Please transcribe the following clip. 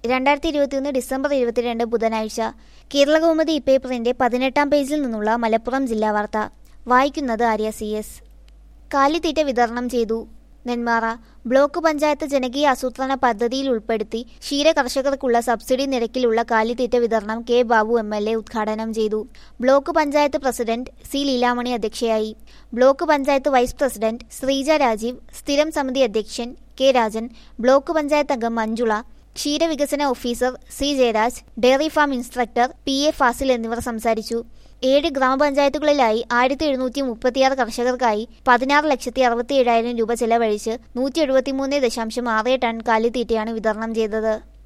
രണ്ടായിരത്തി ഇരുപത്തിയൊന്ന് ഡിസംബർ ഇരുപത്തിരണ്ട് ബുധനാഴ്ച കേരളകൗമുദി ഇപ്പേപ്പറിന്റെ പതിനെട്ടാം പേജിൽ നിന്നുള്ള മലപ്പുറം ജില്ലാ വാർത്ത വായിക്കുന്നത് ആര്യ സി എസ് കാലിത്തീറ്റ വിതരണം ചെയ്തു നെന്മാറ ബ്ലോക്ക് പഞ്ചായത്ത് ജനകീയ ആസൂത്രണ പദ്ധതിയിൽ ഉൾപ്പെടുത്തി ക്ഷീര കർഷകർക്കുള്ള സബ്സിഡി നിരക്കിലുള്ള കാലിത്തീറ്റ വിതരണം K Babu M L A ഉദ്ഘാടനം ചെയ്തു block panchayat president C Leelamani അധ്യക്ഷയായി block panchayat vice president Sreeja Rajeev സ്ഥിരം സമിതി അധ്യക്ഷൻ കെ രാജൻ ബ്ലോക്ക് പഞ്ചായത്ത് അംഗം മഞ്ജുള ക്ഷീരവികസന officer C Jayaraj dairy farm instructor P A Fasil എന്നിവർ സംസാരിച്ചു ഏഴ് ഗ്രാമപഞ്ചായത്തുകളിലായി ആയിരത്തി എഴുന്നൂറ്റി മുപ്പത്തിയാറ് കർഷകർക്കായി പതിനാറ് ലക്ഷത്തി അറുപത്തി ഏഴായിരം രൂപ ചെലവഴിച്ച് നൂറ്റി എഴുപത്തിമൂന്ന് ദശാംശം ആറ് ടൺ കാലിത്തീറ്റയാണ് വിതരണം ചെയ്തത്